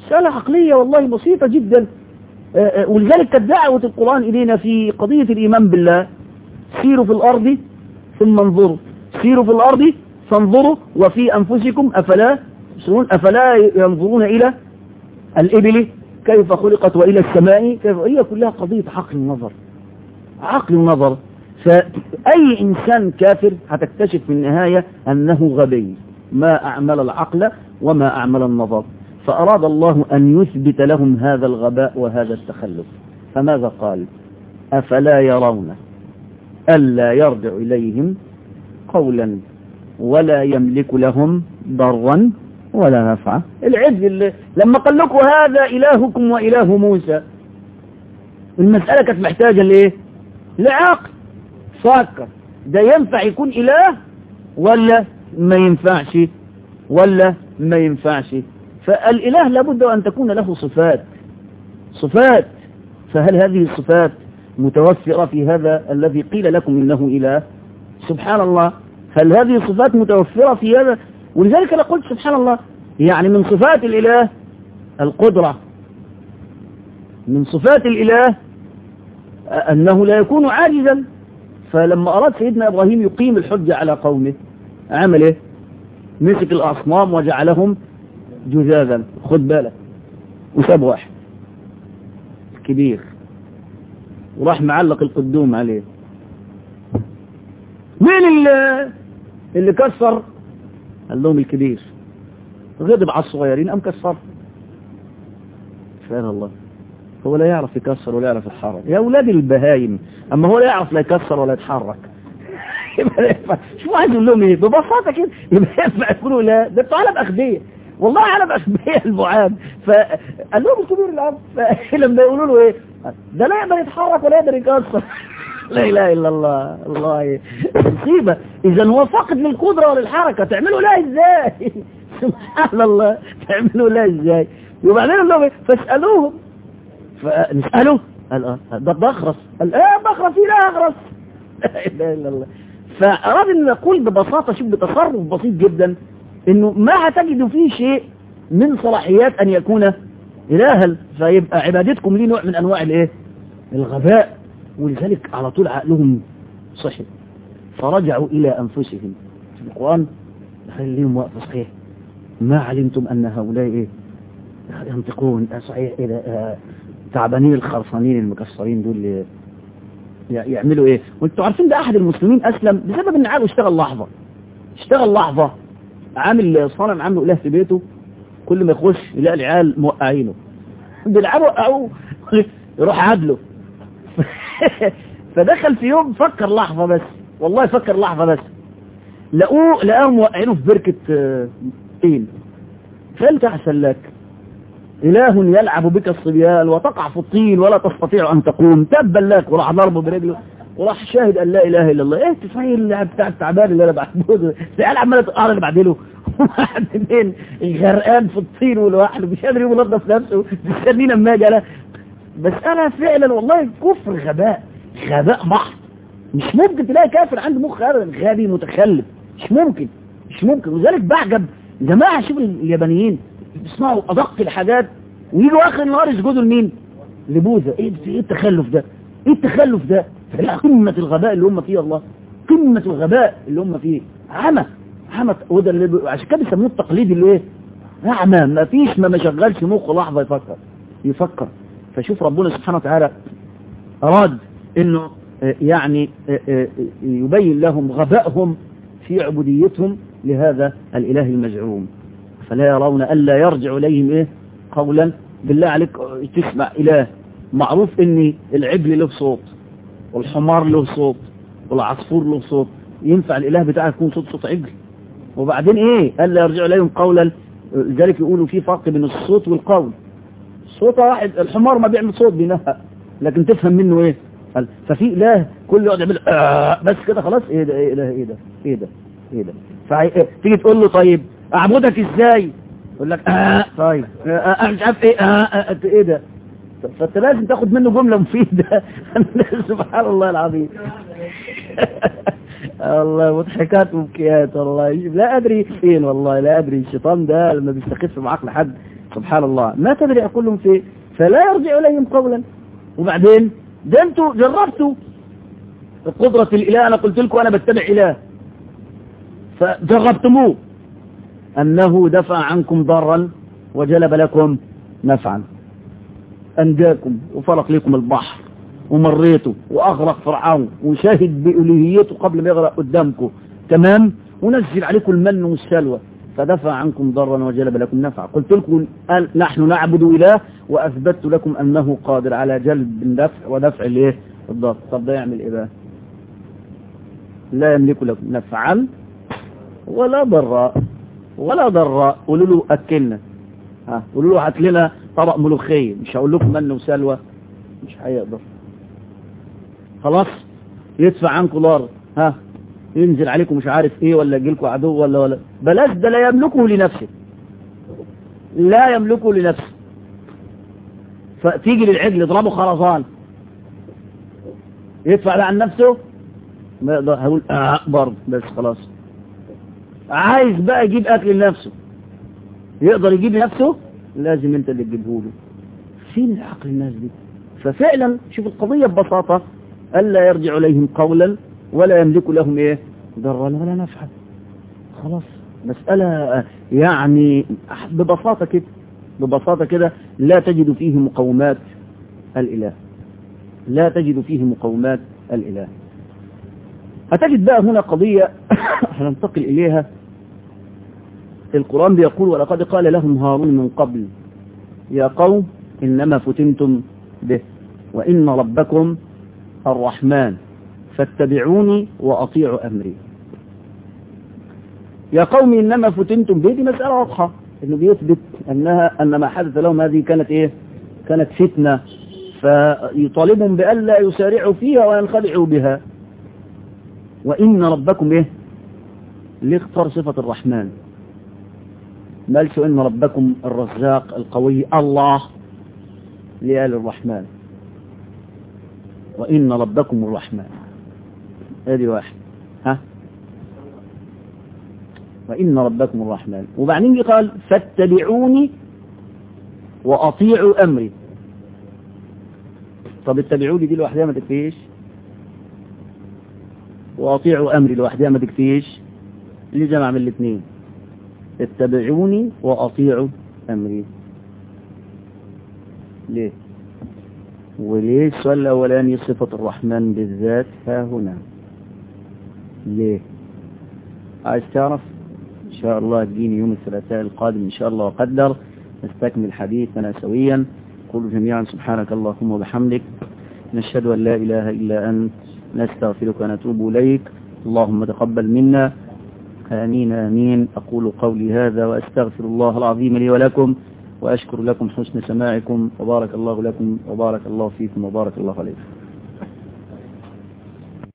مسألة عقلية والله بسيطة جدا ولذلك كانت دعوة القرآن إلينا في قضية الإيمان بالله سيروا في الأرض ثم انظروا سيروا في الأرض فانظروا وفي أنفسكم أفلا أفلا ينظرون إلى الإبل كيف خلقت وإلى السماء كيف هي كلها قضية عقل النظر عقل النظر فأي إنسان كافر هتكتشف في النهاية أنه غبي ما أعمل العقل وما أعمل النظر فأراد الله أن يثبت لهم هذا الغباء وهذا التخلف فماذا قال أفلا يرون ألا يرجع إليهم قولا ولا يملك لهم ضرا ولا نفعا العجل لما قال لكم هذا إلهكم وإله موسى المسألة كانت محتاجة لإيه لعقل فكر ده ينفع يكون إله ولا ما ينفعش ولا ما ينفعش فالإله لابد أن تكون له صفات صفات فهل هذه الصفات متوفرة في هذا الذي قيل لكم إنه إله سبحان الله هل هذه الصفات متوفرة في هذا ولذلك أنا قلت سبحان الله يعني من صفات الإله القدرة من صفات الإله أنه لا يكون عاجزا فلما أراد سيدنا إبراهيم يقيم الحجة على قومه عمل إيه مسك الأصنام وجعلهم جذاذا خد بالك وساب واحد كبير وراح معلق القدوم عليه مين اللي اللي كسر قال لهم الكبير غضب على الصغيرين أم كسر سبحان الله هو لا يعرف يكسر ولا يعرف يتحرك يا أولاد البهايم أما هو لا يعرف لا يكسر ولا يتحرك شو عايز يقول لهم ايه ببساطة كده يبقى ينفع يقولوا لا ده انتوا علب أغبياء والله علب أغبياء البعاد فقال لهم الكبير الأب لما يقولوا له ايه ده لا يقدر يتحرك ولا يقدر يكسر لا اله الا الله الله مصيبه اذا هو فاقد للقدره وللحركه تعملوا لا ازاي سبحان الله تعملوا لا ازاي وبعدين قال لهم فاسالوهم فنساله قال اه ده بخرس قال ايه بخرس لا اخرس لا اله الا الله فاراد ان نقول ببساطه شوف بتصرف بسيط جدا انه ما هتجد فيه شيء من صلاحيات ان يكون الها فيبقى عبادتكم ليه نوع من انواع الايه الغباء ولذلك على طول عقلهم صحي فرجعوا إلى أنفسهم في القرآن خليهم وقف صحيح ما علمتم أن هؤلاء إيه ينطقون صحيح إلى آه تعبانين الخرصانين المكسرين دول يعملوا إيه وانتوا عارفين ده أحد المسلمين أسلم بسبب أن عقله اشتغل لحظة اشتغل لحظة عامل صنم عامله إله في بيته كل ما يخش يلاقي العيال موقعينه بيلعبوا وقعوه يروح عدله فدخل في يوم فكر لحظة بس والله فكر لحظة بس لقوه لقاهم موقعينه في بركة طين فانت احسن لك إله يلعب بك الصبيان وتقع في الطين ولا تستطيع أن تقوم تبا لك وراح ضربه برجله وراح شاهد أن لا إله إلا الله إيه تصحيح اللعب بتاع التعبان اللي أنا بعبده العيال عمالة تقعر اللي بعدله واحد منين غرقان في الطين والواحد مش قادر ينظف نفسه مستنينا لما اجي انا بس انا فعلا والله كفر غباء غباء محض مش ممكن تلاقي كافر عنده مخ ابدا غبي متخلف مش ممكن مش ممكن وذلك بعجب جماعه شوف اليابانيين بيسمعوا ادق الحاجات ويجوا اخر النهار يسجدوا لمين؟ لبوذا ايه ايه التخلف ده؟ ايه التخلف ده؟ لا قمه الغباء اللي هم فيه الله قمه الغباء اللي هم فيه عمى عمى وده اللي عشان كده بيسموه التقليد اللي ايه؟ اعمى ما فيش ما ما شغلش مخه لحظه يفكر يفكر فشوف ربنا سبحانه وتعالى أراد أنه يعني يبين لهم غبائهم في عبوديتهم لهذا الإله المزعوم فلا يرون ألا يرجع إليهم إيه قولا بالله عليك تسمع إله معروف أن العبل له صوت والحمار له صوت والعصفور له صوت ينفع الإله بتاعك يكون صوت صوت عجل وبعدين إيه ألا يرجع إليهم قولا لذلك يقولوا في فرق بين الصوت والقول صوت واحد الحمار ما بيعمل صوت بينهق لكن تفهم منه ايه ففي اله كل يقعد يعمل آه بس كده خلاص ايه ده ايه ده ايه ده ايه ده ايه ده فتيجي تقول له طيب اعبدك ازاي يقول لك اه طيب آه آه مش عارف ايه اه, آه ايه ده فانت لازم تاخد منه جمله مفيده سبحان الله العظيم الله مضحكات وبكيات والله لا ادري فين والله لا ادري الشيطان ده لما بيستخف معاك لحد سبحان الله ما تدري كلهم في فلا يرجع إليهم قولا وبعدين ده انتوا جربتوا قدرة الإله أنا قلت لكم أنا بتبع إله فجربتموه أنه دفع عنكم ضرا وجلب لكم نفعا أنجاكم وفرق لكم البحر ومريتوا وأغرق فرعون وشاهد بألوهيته قبل ما يغرق قدامكم تمام ونزل عليكم المن والسلوى فدفع عنكم ضرا وجلب لكم نفعا قلت لكم نحن نعبد إله وأثبتت لكم أنه قادر على جلب النفع ودفع الايه الضر طب ده يعمل إيه بقى لا يملك لكم نفعا ولا ضراء ولا ضراء قولوا له أكلنا ها قولوا له هات لنا طبق ملوخية مش هقول لكم من وسلوى مش هيقدر خلاص يدفع عنكم ضر ها ينزل عليكم مش عارف ايه ولا يجيلكم عدو ولا ولا بلاش ده لا يملكه لنفسه لا يملكه لنفسه فتيجي للعجل يضربه خرزان يدفع ده عن نفسه ما يقدر هقول اه برضه بس خلاص عايز بقى يجيب اكل لنفسه يقدر يجيب لنفسه لازم انت اللي تجيبه له فين عقل الناس دي ففعلا شوف القضية ببساطة ألا يرجع إليهم قولا ولا يملك لهم ايه ضرا ولا نفعا خلاص مسألة يعني ببساطة كده ببساطة كده لا تجد فيه مقومات الإله لا تجد فيه مقومات الإله هتجد بقى هنا قضية هننتقل إليها القرآن بيقول ولقد قال لهم هارون من قبل يا قوم إنما فتنتم به وإن ربكم الرحمن فاتبعوني وأطيعوا أمري يا قوم إنما فتنتم به دي مسألة واضحة إنه بيثبت أنها أن ما حدث لهم هذه كانت إيه كانت فتنة فيطالبهم بألا يسارعوا فيها وينخدعوا بها وإن ربكم إيه ليه اختار صفة الرحمن ما قالش إن ربكم الرزاق القوي الله لآل الرحمن وإن ربكم الرحمن ادي واحد ها وإن ربكم الرحمن وبعدين قال فاتبعوني وأطيعوا أمري طب اتبعوني دي لوحدها ما تكفيش وأطيعوا أمري لوحدها ما تكفيش اللي جمع من الاثنين اتبعوني وأطيعوا أمري ليه وليه السؤال الأولاني صفة الرحمن بالذات ها هنا ليه عايز تعرف إن شاء الله تجيني يوم الثلاثاء القادم إن شاء الله وقدر نستكمل حديثنا سويا قولوا جميعا سبحانك اللهم وبحمدك نشهد أن لا إله إلا أنت نستغفرك ونتوب إليك اللهم تقبل منا آمين آمين أقول قولي هذا وأستغفر الله العظيم لي ولكم وأشكر لكم حسن سماعكم وبارك الله لكم وبارك الله فيكم وبارك الله عليكم